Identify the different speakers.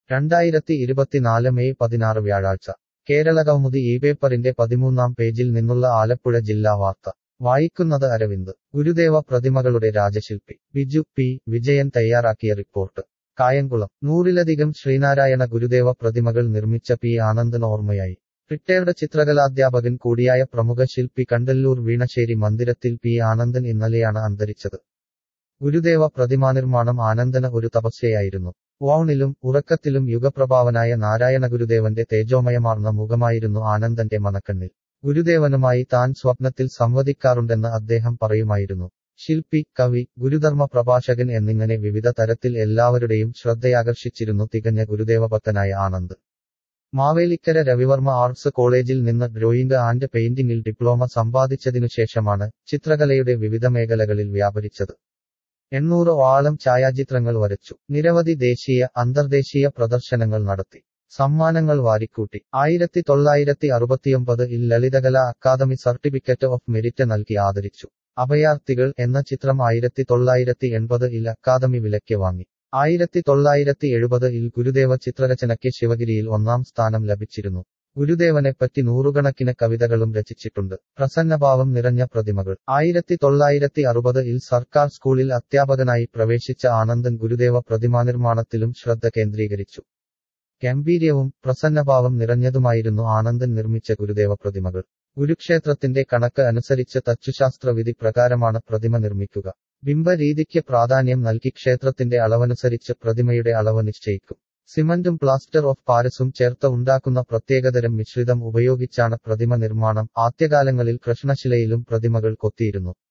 Speaker 1: രണ്ടായിരത്തി ഇരുപത്തിനാല് മെയ് പതിനാറ് വ്യാഴാഴ്ച കേരളകൗമുദി ഈ പേപ്പറിന്റെ പതിമൂന്നാം പേജിൽ നിന്നുള്ള ആലപ്പുഴ ജില്ലാ വാർത്ത വായിക്കുന്നത് അരവിന്ദ് ഗുരുദേവ പ്രതിമകളുടെ രാജശില്പി ബിജു പി വിജയൻ തയ്യാറാക്കിയ റിപ്പോർട്ട് കായംകുളം നൂറിലധികം ശ്രീനാരായണ ഗുരുദേവ പ്രതിമകൾ നിർമ്മിച്ച പി ആനന്ദൻ ഓർമ്മയായി റിട്ടയർഡ് ചിത്രകലാധ്യാപകൻ കൂടിയായ പ്രമുഖ ശില്പി കണ്ടല്ലൂർ വീണശ്ശേരി മന്ദിരത്തിൽ പി ആനന്ദൻ ഇന്നലെയാണ് അന്തരിച്ചത് ഗുരുദേവ പ്രതിമാനിർമ്മാണം ആനന്ദന് ഒരു തപസ്യയായിരുന്നു വൗണിലും ഉറക്കത്തിലും യുഗപ്രഭാവനായ നാരായണ ഗുരുദേവന്റെ തേജോമയമാർന്ന മുഖമായിരുന്നു ആനന്ദന്റെ മനക്കണ്ണിൽ ഗുരുദേവനുമായി താൻ സ്വപ്നത്തിൽ സംവദിക്കാറുണ്ടെന്ന് അദ്ദേഹം പറയുമായിരുന്നു ശില്പി കവി ഗുരുധർമ്മ പ്രഭാഷകൻ എന്നിങ്ങനെ വിവിധ തരത്തിൽ എല്ലാവരുടെയും ശ്രദ്ധയാകർഷിച്ചിരുന്നു തികഞ്ഞ ഗുരുദേവഭക്തനായ ആനന്ദ് മാവേലിക്കര രവിവർമ്മ ആർട്സ് കോളേജിൽ നിന്ന് ഡ്രോയിംഗ് ആൻഡ് പെയിന്റിംഗിൽ ഡിപ്ലോമ സമ്പാദിച്ചതിനുശേഷമാണ് ചിത്രകലയുടെ വിവിധ മേഖലകളിൽ വ്യാപരിച്ചത് എണ്ണൂറ് ഓളം ഛായാചിത്രങ്ങൾ വരച്ചു നിരവധി ദേശീയ അന്തർദേശീയ പ്രദർശനങ്ങൾ നടത്തി സമ്മാനങ്ങൾ വാരിക്കൂട്ടി ആയിരത്തി തൊള്ളായിരത്തി അറുപത്തിയൊമ്പത് ഇൽ Lalithakala academy certificate of merit നൽകി ആദരിച്ചു അഭയാർത്ഥികൾ എന്ന ചിത്രം ആയിരത്തി തൊള്ളായിരത്തി എൺപത് ഇൽ അക്കാദമി വിലയ്ക്ക് വാങ്ങി ആയിരത്തി തൊള്ളായിരത്തി എഴുപത് ഇൽ ഗുരുദേവ ചിത്രരചനയ്ക്ക് ശിവഗിരിയിൽ ഒന്നാം സ്ഥാനം ലഭിച്ചിരുന്നു ഗുരുദേവനെപ്പറ്റി നൂറുകണക്കിന് കവിതകളും രചിച്ചിട്ടുണ്ട് പ്രസന്നഭാവം നിറഞ്ഞ പ്രതിമകൾ ആയിരത്തി തൊള്ളായിരത്തി അറുപത് ഇൽ സർക്കാർ സ്കൂളിൽ അധ്യാപകനായി പ്രവേശിച്ച ആനന്ദൻ ഗുരുദേവ പ്രതിമാനിർമ്മാണത്തിലും ശ്രദ്ധ കേന്ദ്രീകരിച്ചു ഗംഭീര്യവും പ്രസന്നഭാവം നിറഞ്ഞതുമായിരുന്നു ആനന്ദൻ നിർമ്മിച്ച ഗുരുദേവ പ്രതിമകൾ ഗുരുക്ഷേത്രത്തിന്റെ കണക്ക് അനുസരിച്ച് തച്ചുശാസ്ത്ര വിധി പ്രകാരമാണ് പ്രതിമ നിർമ്മിക്കുക ബിംബരീതിക്ക് പ്രാധാന്യം നൽകി ക്ഷേത്രത്തിന്റെ അളവനുസരിച്ച് പ്രതിമയുടെ അളവ് നിശ്ചയിക്കും സിമന്റും പ്ലാസ്റ്റർ ഓഫ് പാരസും ചേർത്ത് ഉണ്ടാക്കുന്ന പ്രത്യേകതരം മിശ്രിതം ഉപയോഗിച്ചാണ് പ്രതിമ നിർമ്മാണം ആദ്യകാലങ്ങളിൽ കൃഷ്ണശിലയിലും പ്രതിമകൾ കൊത്തിയിരുന്നു